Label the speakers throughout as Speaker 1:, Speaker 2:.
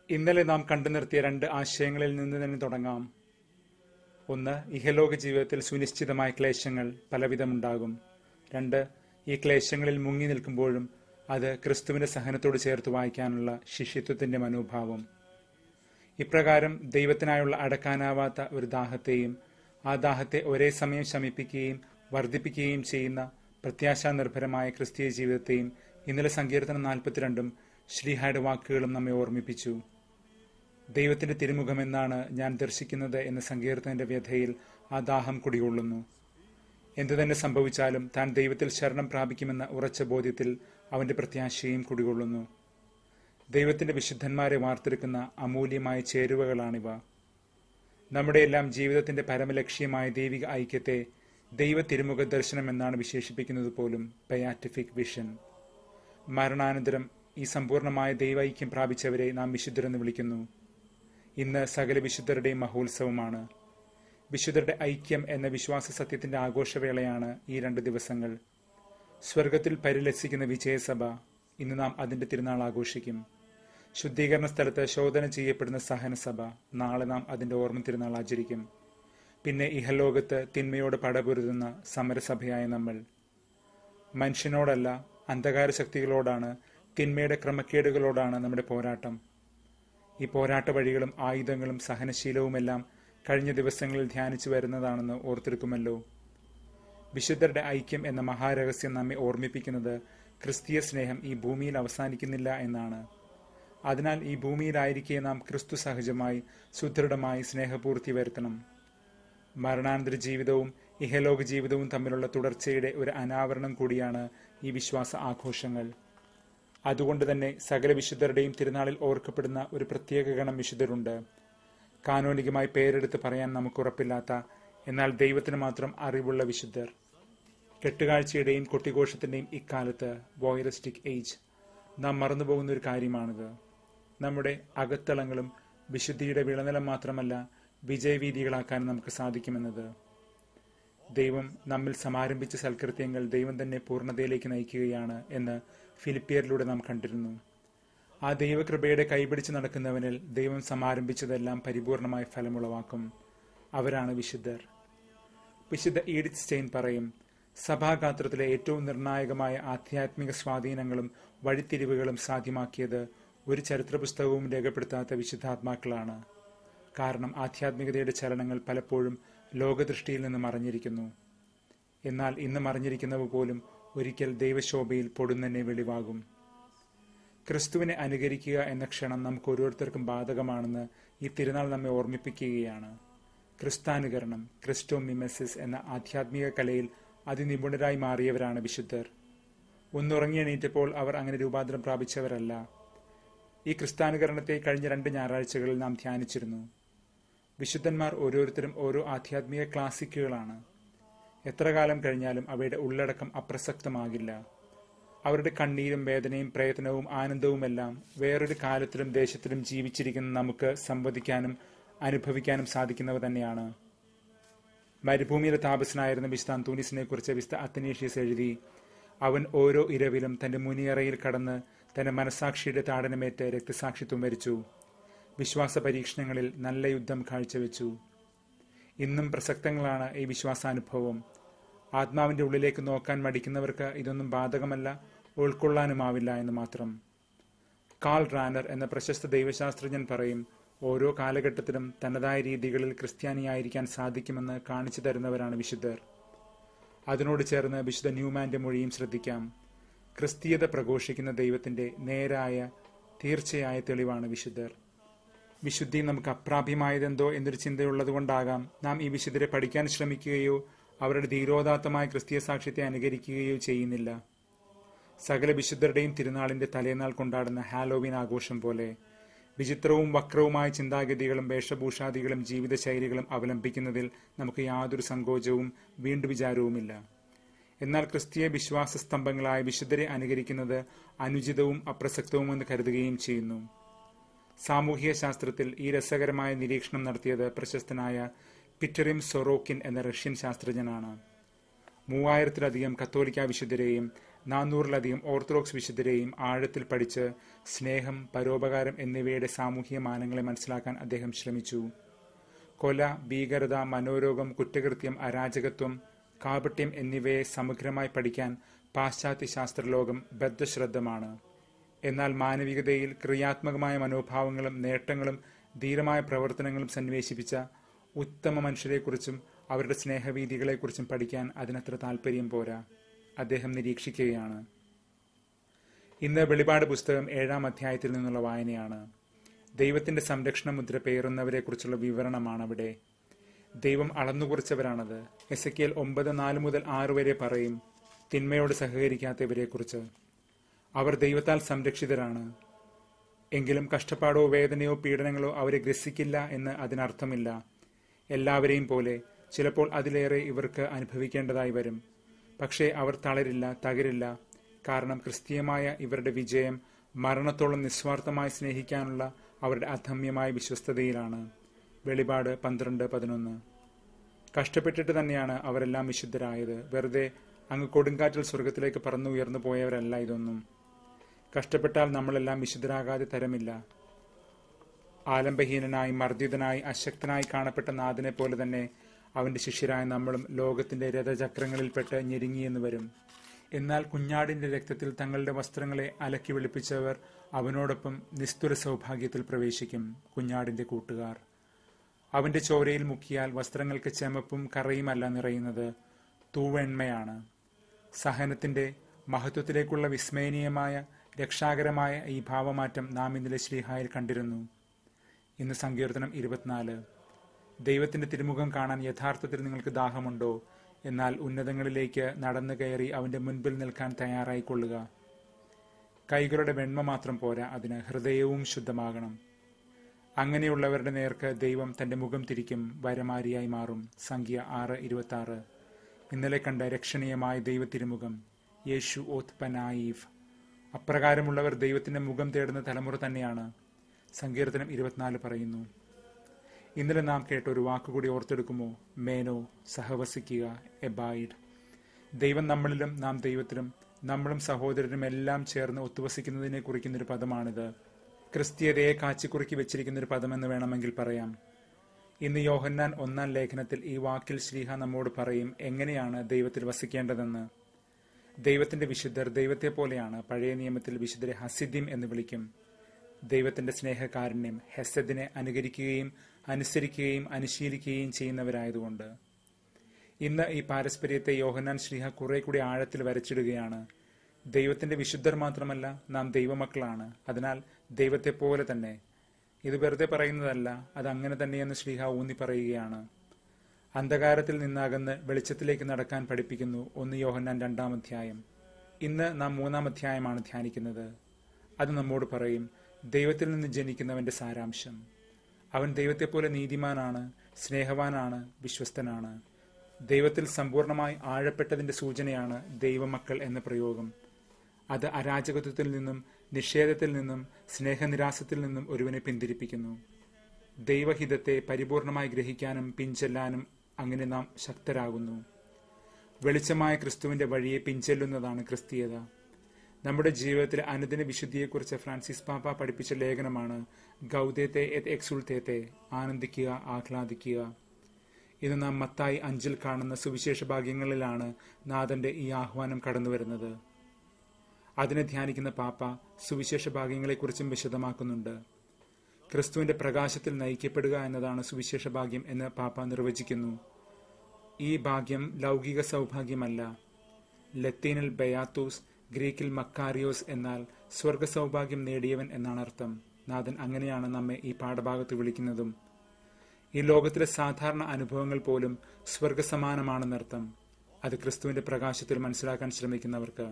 Speaker 1: ഇന്നലെ നാം കണ്ടു നിർത്തിയ രണ്ട് ആശയങ്ങളിൽ നിന്ന് തന്നെ തുടങ്ങാം ഒന്ന് ഇഹലോക ജീവിതത്തിൽ സുനിശ്ചിതമായ ക്ലേശങ്ങൾ പലവിധമുണ്ടാകും രണ്ട് ഈ ക്ലേശങ്ങളിൽ മുങ്ങി നിൽക്കുമ്പോഴും അത് ക്രിസ്തുവിന്റെ സഹനത്തോട് ചേർത്ത് വായിക്കാനുള്ള ശിഷ്യത്വത്തിന്റെ മനോഭാവം ഇപ്രകാരം ദൈവത്തിനായുള്ള അടക്കാനാവാത്ത ഒരു ദാഹത്തെയും ആ ദാഹത്തെ ഒരേ സമയം ശമിപ്പിക്കുകയും വർദ്ധിപ്പിക്കുകയും ചെയ്യുന്ന പ്രത്യാശാനിർഭരമായ ക്രിസ്തീയ ജീവിതത്തെയും ഇന്നലെ സങ്കീർത്തനം നാൽപ്പത്തിരണ്ടും ശ്രീഹായുടെ വാക്കുകളും നമ്മെ ഓർമ്മിപ്പിച്ചു ദൈവത്തിന്റെ തിരുമുഖമെന്നാണ് ഞാൻ ദർശിക്കുന്നത് എന്ന സങ്കീർത്തനന്റെ വ്യഥയിൽ ആ ദാഹം കുടികൊള്ളുന്നു എന്തുതന്നെ സംഭവിച്ചാലും താൻ ദൈവത്തിൽ ശരണം പ്രാപിക്കുമെന്ന ഉറച്ച ബോധ്യത്തിൽ അവന്റെ പ്രത്യാശയും കുടികൊള്ളുന്നു ദൈവത്തിന്റെ വിശുദ്ധന്മാരെ വാർത്തെടുക്കുന്ന അമൂല്യമായ ചേരുവകളാണിവ നമ്മുടെ എല്ലാം ജീവിതത്തിന്റെ പരമലക്ഷ്യമായ ദൈവിക ഐക്യത്തെ ദൈവ തിരുമുഖ ദർശനം എന്നാണ് വിശേഷിപ്പിക്കുന്നത് പോലും ബയാറ്റിഫിക് വിഷൻ മരണാനന്തരം ഈ സമ്പൂർണമായ ദൈവൈക്യം പ്രാപിച്ചവരെ നാം വിശുദ്ധരെന്ന് വിളിക്കുന്നു ഇന്ന് സകല വിശുദ്ധരുടെയും മഹോത്സവമാണ് വിശുദ്ധരുടെ ഐക്യം എന്ന വിശ്വാസ സത്യത്തിന്റെ ആഘോഷവേളയാണ് ഈ രണ്ട് ദിവസങ്ങൾ സ്വർഗത്തിൽ പരിലസിക്കുന്ന വിജയസഭ ഇന്ന് നാം അതിന്റെ തിരുനാൾ ആഘോഷിക്കും ശുദ്ധീകരണ സ്ഥലത്ത് ശോധന ചെയ്യപ്പെടുന്ന സഹനസഭ നാളെ നാം അതിന്റെ ഓർമ്മ തിരുനാൾ ആചരിക്കും പിന്നെ ഇഹലോകത്ത് തിന്മയോട് പടപൊരുതുന്ന സമരസഭയായ നമ്മൾ മനുഷ്യനോടല്ല അന്ധകാര ശക്തികളോടാണ് തിന്മയുടെ ക്രമക്കേടുകളോടാണ് നമ്മുടെ പോരാട്ടം ഈ പോരാട്ട വഴികളും ആയുധങ്ങളും സഹനശീലവുമെല്ലാം കഴിഞ്ഞ ദിവസങ്ങളിൽ ധ്യാനിച്ചു വരുന്നതാണെന്ന് ഓർത്തെടുക്കുമല്ലോ വിശുദ്ധരുടെ ഐക്യം എന്ന മഹാരഹസ്യം നമ്മെ ഓർമ്മിപ്പിക്കുന്നത് ക്രിസ്തീയ സ്നേഹം ഈ ഭൂമിയിൽ അവസാനിക്കുന്നില്ല എന്നാണ് അതിനാൽ ഈ ഭൂമിയിലായിരിക്കെ നാം ക്രിസ്തു സഹജമായി സുദൃഢമായി സ്നേഹപൂർത്തി വരുത്തണം മരണാനന്തര ജീവിതവും ഇഹലോക ജീവിതവും തമ്മിലുള്ള തുടർച്ചയുടെ ഒരു അനാവരണം കൂടിയാണ് ഈ വിശ്വാസ ആഘോഷങ്ങൾ അതുകൊണ്ട് തന്നെ സകല വിശുദ്ധരുടെയും തിരുനാളിൽ ഓർക്കപ്പെടുന്ന ഒരു പ്രത്യേക ഗണം വിശുദ്ധരുണ്ട് കാനോനികമായി പേരെടുത്ത് പറയാൻ നമുക്ക് ഉറപ്പില്ലാത്ത എന്നാൽ ദൈവത്തിന് മാത്രം അറിവുള്ള വിശുദ്ധർ കെട്ടുകാഴ്ചയുടെയും കൊട്ടിഘോഷത്തിന്റെയും ഇക്കാലത്ത് വോയറിസ്റ്റിക് ഏജ് നാം മറന്നുപോകുന്ന ഒരു കാര്യമാണിത് നമ്മുടെ അകത്തളങ്ങളും വിശുദ്ധിയുടെ വിളനിലം മാത്രമല്ല വിജയവീതികളാക്കാൻ നമുക്ക് സാധിക്കുമെന്നത് ദൈവം നമ്മിൽ സമാരംഭിച്ച സൽകൃത്യങ്ങൾ ദൈവം തന്നെ പൂർണ്ണതയിലേക്ക് നയിക്കുകയാണ് എന്ന് ഫിലിപ്പിയറിലൂടെ നാം കണ്ടിരുന്നു ആ ദൈവകൃപയുടെ കൈപിടിച്ച് നടക്കുന്നവനിൽ ദൈവം സമാരംഭിച്ചതെല്ലാം പരിപൂർണമായ ഫലമുളവാക്കും അവരാണ് വിശുദ്ധർ വിശുദ്ധ ഈഡിത് സ്റ്റെയിൻ പറയും സഭാഗാത്രത്തിലെ ഏറ്റവും നിർണായകമായ ആധ്യാത്മിക സ്വാധീനങ്ങളും വഴിത്തിരിവുകളും സാധ്യമാക്കിയത് ഒരു ചരിത്ര പുസ്തകവും രേഖപ്പെടുത്താത്ത വിശുദ്ധാത്മാക്കളാണ് കാരണം ആധ്യാത്മികതയുടെ ചലനങ്ങൾ പലപ്പോഴും ലോകദൃഷ്ടിയിൽ നിന്ന് മറഞ്ഞിരിക്കുന്നു എന്നാൽ ഇന്ന് മറിഞ്ഞിരിക്കുന്നവ പോലും ഒരിക്കൽ ദൈവശോഭയിൽ പൊടുന്നന്നെ വെളിവാകും ക്രിസ്തുവിനെ അനുകരിക്കുക എന്ന ക്ഷണം നമുക്ക് ഓരോരുത്തർക്കും ബാധകമാണെന്ന് ഈ തിരുനാൾ നമ്മെ ഓർമ്മിപ്പിക്കുകയാണ് ക്രിസ്താനുകരണം ക്രിസ്റ്റോ മിമസിസ് എന്ന ആധ്യാത്മിക കലയിൽ അതിനിപുണരായി മാറിയവരാണ് വിശുദ്ധർ ഒന്നുറങ്ങി എണീറ്റപ്പോൾ അവർ അങ്ങനെ രൂപാന്തരം പ്രാപിച്ചവരല്ല ഈ ക്രിസ്താനുകരണത്തെ കഴിഞ്ഞ രണ്ട് ഞായറാഴ്ചകളിൽ നാം ധ്യാനിച്ചിരുന്നു വിശുദ്ധന്മാർ ഓരോരുത്തരും ഓരോ ആധ്യാത്മിക ക്ലാസിക്കുകളാണ് എത്ര കാലം കഴിഞ്ഞാലും അവയുടെ ഉള്ളടക്കം അപ്രസക്തമാകില്ല അവരുടെ കണ്ണീരും വേദനയും പ്രയത്നവും ആനന്ദവുമെല്ലാം വേറൊരു കാലത്തിലും ദേശത്തിലും ജീവിച്ചിരിക്കുന്ന നമുക്ക് സംവദിക്കാനും അനുഭവിക്കാനും സാധിക്കുന്നവ തന്നെയാണ് മരുഭൂമിയിലെ താപസനായിരുന്ന വിശുദ്ധ അന്തൂനിസിനെ കുറിച്ച് വിശുദ്ധ അത്തനീഷ്യസ് എഴുതി അവൻ ഓരോ ഇരവിലും തന്റെ മുനിയറയിൽ കടന്ന് തന്റെ മനസാക്ഷിയുടെ താടനമേറ്റ് രക്തസാക്ഷിത്വം വരിച്ചു വിശ്വാസ പരീക്ഷണങ്ങളിൽ നല്ല യുദ്ധം കാഴ്ചവെച്ചു ഇന്നും പ്രസക്തങ്ങളാണ് ഈ വിശ്വാസാനുഭവം ആത്മാവിന്റെ ഉള്ളിലേക്ക് നോക്കാൻ മടിക്കുന്നവർക്ക് ഇതൊന്നും ബാധകമല്ല ഉൾക്കൊള്ളാനുമാവില്ല എന്ന് മാത്രം കാൾ റാനർ എന്ന പ്രശസ്ത ദൈവശാസ്ത്രജ്ഞൻ പറയും ഓരോ കാലഘട്ടത്തിലും തനതായ രീതികളിൽ ക്രിസ്ത്യാനിയായിരിക്കാൻ സാധിക്കുമെന്ന് കാണിച്ചു തരുന്നവരാണ് വിശുദ്ധർ അതിനോട് ചേർന്ന് വിശുദ്ധ ന്യൂമാന്റെ മൊഴിയും ശ്രദ്ധിക്കാം ക്രിസ്തീയത പ്രഘോഷിക്കുന്ന ദൈവത്തിന്റെ നേരായ തീർച്ചയായ തെളിവാണ് വിശുദ്ധർ വിശുദ്ധി നമുക്ക് അപ്രാപ്യമായതെന്തോ എന്നൊരു ചിന്തയുള്ളതുകൊണ്ടാകാം നാം ഈ വിശുദ്ധരെ പഠിക്കാൻ ശ്രമിക്കുകയോ അവരുടെ ധീരോദാത്തമായ ക്രിസ്തീയ സാക്ഷ്യത്തെ അനുകരിക്കുകയോ ചെയ്യുന്നില്ല സകല വിശുദ്ധരുടെയും തിരുനാളിന്റെ തലേനാൾ കൊണ്ടാടുന്ന ഹാലോവിൻ ആഘോഷം പോലെ വിചിത്രവും വക്രവുമായ ചിന്താഗതികളും വേഷഭൂഷാദികളും ജീവിതശൈലികളും അവലംബിക്കുന്നതിൽ നമുക്ക് യാതൊരു സങ്കോചവും വീണ്ടു വിചാരവുമില്ല എന്നാൽ ക്രിസ്തീയ വിശ്വാസ സ്തംഭങ്ങളായ വിശുദ്ധരെ അനുകരിക്കുന്നത് അനുചിതവും അപ്രസക്തവുമെന്ന് കരുതുകയും ചെയ്യുന്നു സാമൂഹിക ശാസ്ത്രത്തിൽ ഈ രസകരമായ നിരീക്ഷണം നടത്തിയത് പ്രശസ്തനായ പിറ്ററിം സൊറോക്കിൻ എന്ന റഷ്യൻ ശാസ്ത്രജ്ഞനാണ് മൂവായിരത്തിലധികം കത്തോലിക്ക വിശുദ്ധരെയും നാനൂറിലധികം ഓർത്തഡോക്സ് വിശുദ്ധരെയും ആഴത്തിൽ പഠിച്ച് സ്നേഹം പരോപകാരം എന്നിവയുടെ സാമൂഹിക മാനങ്ങളെ മനസ്സിലാക്കാൻ അദ്ദേഹം ശ്രമിച്ചു കൊല ഭീകരത മനോരോഗം കുറ്റകൃത്യം അരാജകത്വം കാപട്യം എന്നിവയെ സമഗ്രമായി പഠിക്കാൻ പാശ്ചാത്യ ശാസ്ത്രലോകം ബദ്ധശ്രദ്ധമാണ് എന്നാൽ മാനവികതയിൽ ക്രിയാത്മകമായ മനോഭാവങ്ങളും നേട്ടങ്ങളും ധീരമായ പ്രവർത്തനങ്ങളും സന്നിവേശിപ്പിച്ച ഉത്തമ മനുഷ്യരെക്കുറിച്ചും അവരുടെ സ്നേഹവീതികളെക്കുറിച്ചും പഠിക്കാൻ അതിനത്ര താല്പര്യം പോരാ അദ്ദേഹം നിരീക്ഷിക്കുകയാണ് ഇന്ന് വെളിപാട് പുസ്തകം ഏഴാം അധ്യായത്തിൽ നിന്നുള്ള വായനയാണ് ദൈവത്തിന്റെ സംരക്ഷണ മുദ്ര പേറുന്നവരെക്കുറിച്ചുള്ള വിവരണമാണ് അവിടെ ദൈവം അളന്നുകുറിച്ചവരാണത് എസ് എ ഒമ്പത് നാല് മുതൽ ആറ് വരെ പറയും തിന്മയോട് സഹകരിക്കാത്തവരെക്കുറിച്ച് അവർ ദൈവത്താൽ സംരക്ഷിതരാണ് എങ്കിലും കഷ്ടപ്പാടോ വേദനയോ പീഡനങ്ങളോ അവരെ ഗ്രസിക്കില്ല എന്ന് അതിനർത്ഥമില്ല എല്ലാവരെയും പോലെ ചിലപ്പോൾ അതിലേറെ ഇവർക്ക് അനുഭവിക്കേണ്ടതായി വരും പക്ഷേ അവർ തളരില്ല തകരില്ല കാരണം ക്രിസ്തീയമായ ഇവരുടെ വിജയം മരണത്തോളം നിസ്വാർത്ഥമായി സ്നേഹിക്കാനുള്ള അവരുടെ അധമ്യമായ വിശ്വസ്തതയിലാണ് വെളിപാട് പന്ത്രണ്ട് പതിനൊന്ന് കഷ്ടപ്പെട്ടിട്ട് തന്നെയാണ് അവരെല്ലാം വിശുദ്ധരായത് വെറുതെ അങ്ങ് കൊടുങ്കാറ്റിൽ സ്വർഗത്തിലേക്ക് പറന്നു ഉയർന്നു പോയവരല്ല ഇതൊന്നും കഷ്ടപ്പെട്ടാൽ നമ്മളെല്ലാം വിശുദ്ധരാകാതെ തരമില്ല ആലംബഹീനനായി മർദ്ദിതനായി അശക്തനായി കാണപ്പെട്ട നാഥനെ പോലെ തന്നെ അവന്റെ ശിഷ്യരായ നമ്മളും ലോകത്തിന്റെ രഥചക്രങ്ങളിൽപ്പെട്ട് ഞെരുങ്ങിയെന്ന് വരും എന്നാൽ കുഞ്ഞാടിന്റെ രക്തത്തിൽ തങ്ങളുടെ വസ്ത്രങ്ങളെ അലക്കി വെളുപ്പിച്ചവർ അവനോടൊപ്പം നിസ്തുല സൗഭാഗ്യത്തിൽ പ്രവേശിക്കും കുഞ്ഞാടിന്റെ കൂട്ടുകാർ അവന്റെ ചോരയിൽ മുക്കിയാൽ വസ്ത്രങ്ങൾക്ക് ചെമപ്പും കറയുമല്ല നിറയുന്നത് തൂവെണ്മയാണ് സഹനത്തിന്റെ മഹത്വത്തിലേക്കുള്ള വിസ്മയനീയമായ രക്ഷാകരമായ ഈ ഭാവമാറ്റം നാം ഇന്നലെ ശ്രീഹായിൽ കണ്ടിരുന്നു ഇന്ന് സങ്കീർത്തനം ഇരുപത്തിനാല് ദൈവത്തിന്റെ തിരുമുഖം കാണാൻ യഥാർത്ഥത്തിൽ നിങ്ങൾക്ക് ദാഹമുണ്ടോ എന്നാൽ ഉന്നതങ്ങളിലേക്ക് നടന്നു കയറി അവന്റെ മുൻപിൽ നിൽക്കാൻ തയ്യാറായിക്കൊള്ളുക കൈകളുടെ വെണ്മ മാത്രം പോരാ അതിന് ഹൃദയവും ശുദ്ധമാകണം അങ്ങനെയുള്ളവരുടെ നേർക്ക് ദൈവം തന്റെ മുഖം തിരിക്കും വരമാരിയായി മാറും സംഖ്യ ആറ് ഇരുപത്തി ആറ് ഇന്നലെ കണ്ട രക്ഷണീയമായ ദൈവത്തിരുമുഖം യേശു ഓത്പനായിഫ് അപ്രകാരമുള്ളവർ ദൈവത്തിന്റെ മുഖം തേടുന്ന തലമുറ തന്നെയാണ് സങ്കീർത്തനം ഇരുപത്തിനാല് പറയുന്നു ഇന്നലെ നാം കേട്ട ഒരു വാക്കുകൂടി ഓർത്തെടുക്കുമോ മേനോ സഹവസിക്കുക എബായിഡ് ദൈവം നമ്മളിലും നാം ദൈവത്തിലും നമ്മളും സഹോദരനും എല്ലാം ചേർന്ന് ഒത്തുവസിക്കുന്നതിനെ കുറിക്കുന്നൊരു പദമാണിത് ക്രിസ്തീയതയെ കാച്ചിക്കുറുക്കി വെച്ചിരിക്കുന്ന ഒരു പദമെന്ന് വേണമെങ്കിൽ പറയാം ഇന്ന് യോഹന്നാൻ ഒന്നാം ലേഖനത്തിൽ ഈ വാക്കിൽ ശ്രീഹ നമ്മോട് പറയും എങ്ങനെയാണ് ദൈവത്തിൽ വസിക്കേണ്ടതെന്ന് ദൈവത്തിന്റെ വിശുദ്ധർ ദൈവത്തെ പോലെയാണ് പഴയ നിയമത്തിൽ വിശുദ്ധരെ ഹസിദ്യം എന്ന് വിളിക്കും ദൈവത്തിന്റെ സ്നേഹകാരുണ്യം ഹെസദിനെ അനുകരിക്കുകയും അനുസരിക്കുകയും അനുശീലിക്കുകയും ചെയ്യുന്നവരായതുകൊണ്ട് ഇന്ന് ഈ പാരസ്പര്യത്തെ യോഹന്നാൻ ശ്രീഹ കുറെ കൂടി ആഴത്തിൽ വരച്ചിടുകയാണ് ദൈവത്തിന്റെ വിശുദ്ധർ മാത്രമല്ല നാം ദൈവമക്കളാണ് അതിനാൽ ദൈവത്തെ പോലെ തന്നെ ഇത് വെറുതെ പറയുന്നതല്ല അത് അങ്ങനെ തന്നെയെന്ന് ശ്രീഹ ഊന്നി പറയുകയാണ് അന്ധകാരത്തിൽ നിന്നകന്ന് വെളിച്ചത്തിലേക്ക് നടക്കാൻ പഠിപ്പിക്കുന്നു ഒന്ന് യോഹന്നാൻ രണ്ടാം അധ്യായം ഇന്ന് നാം മൂന്നാം അധ്യായമാണ് ധ്യാനിക്കുന്നത് അത് നമ്മോട് പറയും ദൈവത്തിൽ നിന്ന് ജനിക്കുന്നവന്റെ സാരാംശം അവൻ ദൈവത്തെപ്പോലെ നീതിമാനാണ് സ്നേഹവാനാണ് വിശ്വസ്തനാണ് ദൈവത്തിൽ സമ്പൂർണമായി ആഴപ്പെട്ടതിന്റെ സൂചനയാണ് ദൈവമക്കൾ എന്ന പ്രയോഗം അത് അരാജകത്വത്തിൽ നിന്നും നിഷേധത്തിൽ നിന്നും സ്നേഹനിരാസത്തിൽ നിന്നും ഒരുവനെ പിന്തിരിപ്പിക്കുന്നു ദൈവഹിതത്തെ പരിപൂർണമായി ഗ്രഹിക്കാനും പിഞ്ചെല്ലാനും അങ്ങനെ നാം ശക്തരാകുന്നു വെളിച്ചമായ ക്രിസ്തുവിന്റെ വഴിയെ പിഞ്ചെല്ലുന്നതാണ് ക്രിസ്തീയത നമ്മുടെ ജീവിതത്തിലെ അനുദിന വിശുദ്ധിയെക്കുറിച്ച് ഫ്രാൻസിസ് പാപ്പ പഠിപ്പിച്ച ലേഖനമാണ് ഗൗദേത്തെ എത് എക്സുൾത്തേത്തെ ആനന്ദിക്കുക ആഹ്ലാദിക്കുക ഇത് നാം മത്തായി അഞ്ചിൽ കാണുന്ന സുവിശേഷ ഭാഗ്യങ്ങളിലാണ് നാഥന്റെ ഈ ആഹ്വാനം കടന്നുവരുന്നത് അതിനെ ധ്യാനിക്കുന്ന പാപ്പ സുവിശേഷ ഭാഗ്യങ്ങളെക്കുറിച്ചും വിശദമാക്കുന്നുണ്ട് ക്രിസ്തുവിന്റെ പ്രകാശത്തിൽ നയിക്കപ്പെടുക എന്നതാണ് സുവിശേഷ ഭാഗ്യം എന്ന് പാപ്പ നിർവചിക്കുന്നു ഈ ഭാഗ്യം ലൗകിക സൗഭാഗ്യമല്ല ലത്തീനിൽ ബയാത്തൂസ് ഗ്രീക്കിൽ മക്കാരിയോസ് എന്നാൽ സ്വർഗ സൗഭാഗ്യം നേടിയവൻ എന്നാണ് അർത്ഥം നാഥൻ അങ്ങനെയാണ് നമ്മെ ഈ പാഠഭാഗത്ത് വിളിക്കുന്നതും ഈ ലോകത്തിലെ സാധാരണ അനുഭവങ്ങൾ പോലും സ്വർഗസമാനമാണെന്നർത്ഥം അത് ക്രിസ്തുവിന്റെ പ്രകാശത്തിൽ മനസ്സിലാക്കാൻ ശ്രമിക്കുന്നവർക്ക്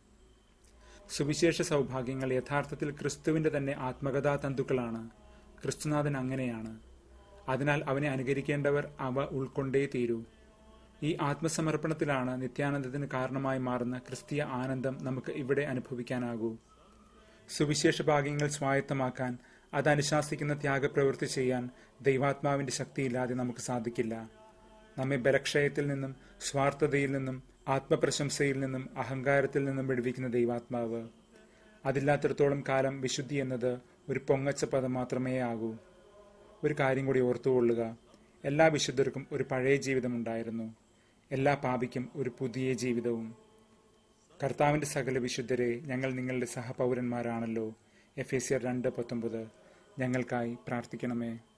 Speaker 1: സുവിശേഷ സൗഭാഗ്യങ്ങൾ യഥാർത്ഥത്തിൽ ക്രിസ്തുവിന്റെ തന്നെ ആത്മകഥാ തന്തുക്കളാണ് ക്രിസ്തുനാഥൻ അങ്ങനെയാണ് അതിനാൽ അവനെ അനുകരിക്കേണ്ടവർ അവ ഉൾക്കൊണ്ടേ തീരൂ ഈ ആത്മസമർപ്പണത്തിലാണ് നിത്യാനന്ദത്തിന് കാരണമായി മാറുന്ന ക്രിസ്തീയ ആനന്ദം നമുക്ക് ഇവിടെ അനുഭവിക്കാനാകൂ സുവിശേഷ ഭാഗ്യങ്ങൾ സ്വായത്തമാക്കാൻ അത് അനുശാസിക്കുന്ന ത്യാഗപ്രവൃത്തി ചെയ്യാൻ ദൈവാത്മാവിന്റെ ശക്തിയില്ലാതെ നമുക്ക് സാധിക്കില്ല നമ്മെ ബലക്ഷയത്തിൽ നിന്നും സ്വാർത്ഥതയിൽ നിന്നും ആത്മപ്രശംസയിൽ നിന്നും അഹങ്കാരത്തിൽ നിന്നും വിടുവിക്കുന്ന ദൈവാത്മാവ് അതില്ലാത്തിടത്തോളം കാലം വിശുദ്ധി എന്നത് ഒരു പൊങ്ങച്ച പദം മാത്രമേ ആകൂ ഒരു കാര്യം കൂടി ഓർത്തുകൊള്ളുക എല്ലാ വിശുദ്ധർക്കും ഒരു പഴയ ജീവിതമുണ്ടായിരുന്നു എല്ലാ പാപിക്കും ഒരു പുതിയ ജീവിതവും കർത്താവിന്റെ സകല വിശുദ്ധരെ ഞങ്ങൾ നിങ്ങളുടെ സഹപൗരന്മാരാണല്ലോ എഫ് എ സി രണ്ട് പത്തൊമ്പത് ഞങ്ങൾക്കായി പ്രാർത്ഥിക്കണമേ